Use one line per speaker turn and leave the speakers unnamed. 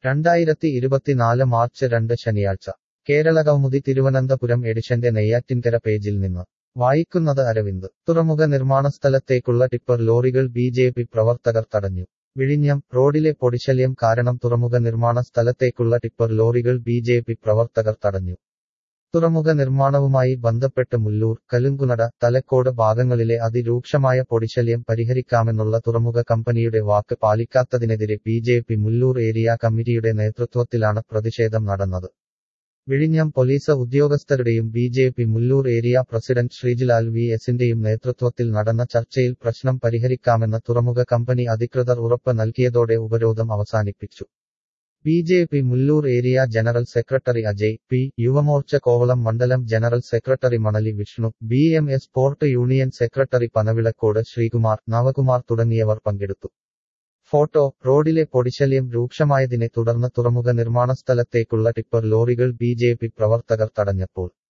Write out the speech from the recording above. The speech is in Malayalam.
രണ്ടായിരത്തി ഇരുപത്തിനാല് മാർച്ച് രണ്ട് ശനിയാഴ്ച കേരള കൗമുദി തിരുവനന്തപുരം എഡിഷന്റെ നെയ്യാറ്റിൻകര പേജിൽ നിന്ന് വായിക്കുന്നത് അരവിന്ദ് തുറമുഖ നിർമ്മാണ സ്ഥലത്തേക്കുള്ള ടിപ്പർ ലോറികൾ ബി ജെ പി പ്രവർത്തകർ തടഞ്ഞു വിഴിഞ്ഞം റോഡിലെ പൊടിശല്യം കാരണം തുറമുഖ നിർമ്മാണ സ്ഥലത്തേക്കുള്ള ടിപ്പർ ലോറികൾ ബി ജെ പി പ്രവർത്തകർ തടഞ്ഞു തുറമുഖ നിർമ്മാണവുമായി ബന്ധപ്പെട്ട് മുല്ലൂർ കലുങ്കുനട തലക്കോട് ഭാഗങ്ങളിലെ അതിരൂക്ഷമായ പൊടിശല്യം പരിഹരിക്കാമെന്നുള്ള തുറമുഖ കമ്പനിയുടെ വാക്ക് പാലിക്കാത്തതിനെതിരെ B J P Mulloor area കമ്മിറ്റിയുടെ നേതൃത്വത്തിലാണ് പ്രതിഷേധം നടന്നത് വിഴിഞ്ഞം പോലീസ് ഉദ്യോഗസ്ഥരുടെയും B J P Mulloor area president Sreejilal V എസിന്റെയും നേതൃത്വത്തിൽ നടന്ന ചർച്ചയിൽ പ്രശ്നം പരിഹരിക്കാമെന്ന് തുറമുഖ കമ്പനി അധികൃതർ ഉറപ്പ് നൽകിയതോടെ ഉപരോധം അവസാനിപ്പിച്ചു B J P Mulloor area general secretary Ajay P Yuva Morcha Kovalam മണ്ഡലം general secretary Manali Vishnu B M S sport union secretary Panavilakode Sreekumar Navakumar തുടങ്ങിയവർ പങ്കെടുത്തു ഫോട്ടോ റോഡിലെ പൊടിശല്യം രൂക്ഷമായതിനെ തുടർന്ന് തുറമുഖ നിർമ്മാണ സ്ഥലത്തേക്കുള്ള ടിപ്പർ ലോറികൾ ബി ജെ പി പ്രവർത്തകർ തടഞ്ഞപ്പോൾ